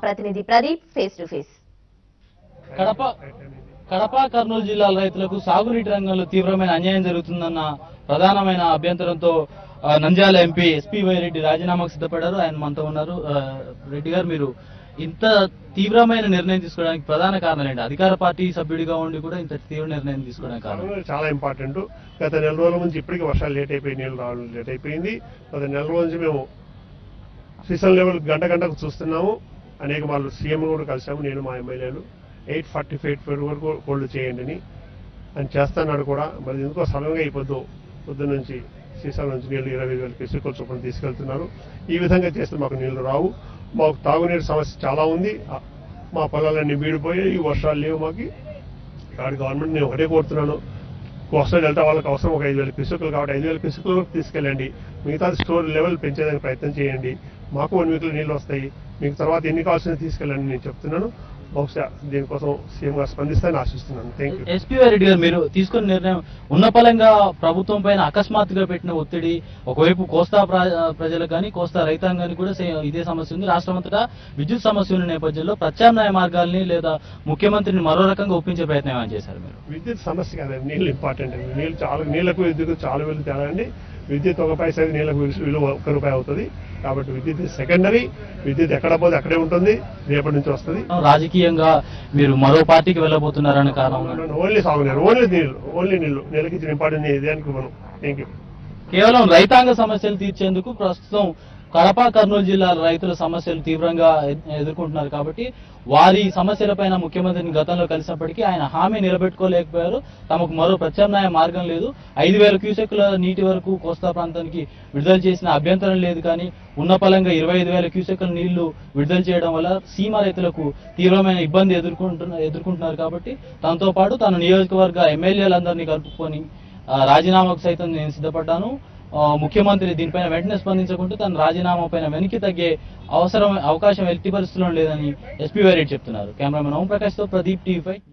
ప్రతినిధి Pradeep face to face Kadapa Kadapa Kurnool జిల్లాల రైతులకు సాగునీటి రంగంలో తీవ్రమైన అన్యాయం జరుగుతుందన్న ప్రధానమైన అభ్యంతరంతో ఆ, నంద్యాల ఎంపీ ఎస్పీ రెడ్డి రాజీనామాకు సిద్ధపడ్డారు ఆయన మనతో ఉన్నారు ఆ, రెడ్డి గారు మీరు ఇంత తీవ్రమైన నిర్ణయం తీసుకోవడానికి ప్రధాన కారణం ఏంటి అధికార పార్టీ సభ్యుడిగా ఉండి కూడా ఇంత తీవ్ర నిర్ణయం తీసుకోవడానికి కారణం కారణం చాలా ఇంపార్టెంట్ గత నెల రోజుల నుంచి ఇప్పటికీ వర్షాలు లేట్ అయిపోయి నీళ్ళు రావడం లేట్ అయిపోయింది గత నెల రోజుల నుంచి మేము సీజన్ లెవెల్ గంట గంటకు చూస్తున్నాము అనేక వాళ్ళు సీఎం కూడా కలిసాము నేను మా ఎమ్మెల్యేలు ఎయిట్ ఫార్టీ ఫైవ్ ఫైవ్ వరకు హోల్డ్ చేయండి అని అని చేస్తున్నాడు కూడా మరి ఎందుకో సడన్గా అయిపోద్దు పొద్దున్న నుంచి సీసాల నుంచి నీళ్లు ఇరవై వేల క్యూసెక్కుల చొప్పున తీసుకెళ్తున్నారు ఈ విధంగా చేస్తే మాకు నీళ్లు రావు మాకు తాగునీరు సమస్య చాలా ఉంది ఆ, మా పొలాలన్నీ బీడిపోయి ఈ వర్షాలు లేవు మాకు కాబట్టి గవర్నమెంట్ నేను ఒకటే కోరుతున్నాను కోస్టల్ డెల్టా వాళ్ళకి అవసరం ఒక ఐదు వేల క్యూసెక్లు కాబట్టి ఐదు వేల క్యూసెక్లు వరకు తీసుకెళ్ళండి మిగతా స్టోర్ లెవెల్ పెంచేదానికి ప్రయత్నం చేయండి మాకు వన్ వీక్లో నీళ్ళు వస్తాయి మీకు తర్వాత ఎన్ని కావాల్సిన తీసుకెళ్ళండి నేను చెప్తున్నాను బహుశా దీనికోసం సీఎం గారు స్పందిస్తానని ఆశిస్తున్నాను థ్యాంక్ యూ ఎస్పీ రెడ్డి గారు మీరు తీసుకున్న నిర్ణయం ఉన్నపలంగా ప్రభుత్వం పైన అకస్మాత్తుగా పెట్టిన ఒత్తిడి ఒకవైపు కోస్తా ప్ర- ప్రజలకు కానీ కోస్తా రైతాంగానికి కూడా సే- ఇదే సమస్య ఉంది రాష్ట్రమంతటా విద్యుత్ సమస్య ఉన్న నేపథ్యంలో ప్రత్యామ్నాయ మార్గాల్ని లేదా ముఖ్యమంత్రిని మరో రకంగా ఒప్పించే ప్రయత్నం ఏమైనా చేశారు మీరు విద్యుత్ సమస్య కాదండి నీళ్ళు ఇంపార్టెంట్ అండి నీళ్ళు చాలా నీళ్లకు విద్యుత్ చాలా విలువ తేడా అండి విద్యుత్ ఒక పైసా అయితే నీళ్ళకు విలు- విలువ ఒక్క రూపాయి అవుతుంది కాబట్టి విద్యుత్ సెకండరీ విద్యుత్ ఎక్కడ పోతే అక్కడే ఉంటుంది రేపటి నుంచి వస్తుంది రాజకీయంగా మీరు మరో పార్టీకి వెళ్ళబోతున్నారనే కారణం ఉందా? ఓన్లీ సాగునీరు ఓన్లీ నీళ్ళు ఓన్లీ నీళ్ళు నెలకి ఇచ్చిన ఇంపార్టెంట్ దేనికి మనం థ్యాంక్ యూ కేవలం రైతాంగ సమస్యలు తీర్చేందుకు ప్రస్తుతం కడప కర్నూలు జిల్లాల రైతుల సమస్యలు తీవ్రంగా ఎ- ఎదుర్కొంటున్నారు కాబట్టి వారి సమస్యలపైన ముఖ్యమంత్రిని గతంలో కలిసినప్పటికీ ఆయన హామీ నిలబెట్టుకోలేకపోయారు తమకు మరో ప్రత్యామ్నాయ మార్గం లేదు ఐదు వేల క్యూసెక్కుల నీటి వరకు కోస్తా ప్రాంతానికి విడుదల చేసిన అభ్యంతరం లేదు కానీ ఉన్న పలంగా ఇరవై ఐదు వేల క్యూసెక్కుల నీళ్లు విడుదల చేయడం వల్ల సీమ రైతులకు తీవ్రమైన ఇబ్బంది ఎదుర్కొంటున్న ఎదుర్కొంటున్నారు కాబట్టి తనతో పాటు తన నియోజకవర్గ ఎమ్మెల్యేలందరినీ కలుపుకొని ఆ, రాజీనామాకు సైతం నేను సిద్ధపడ్డాను ఆ, ముఖ్యమంత్రి దీనిపైన వెంటనే స్పందించకుంటూ తన రాజీనామా పైన వెనక్కి తగ్గే అవసరం అవకాశం ఎట్టి పరిస్థితుల్లో లేదని ఎస్పీ వైరెడ్డి చెప్తున్నారు కెమెరామెన్ ఓం ప్రకాష్ తో ప్రదీప్ టీవీ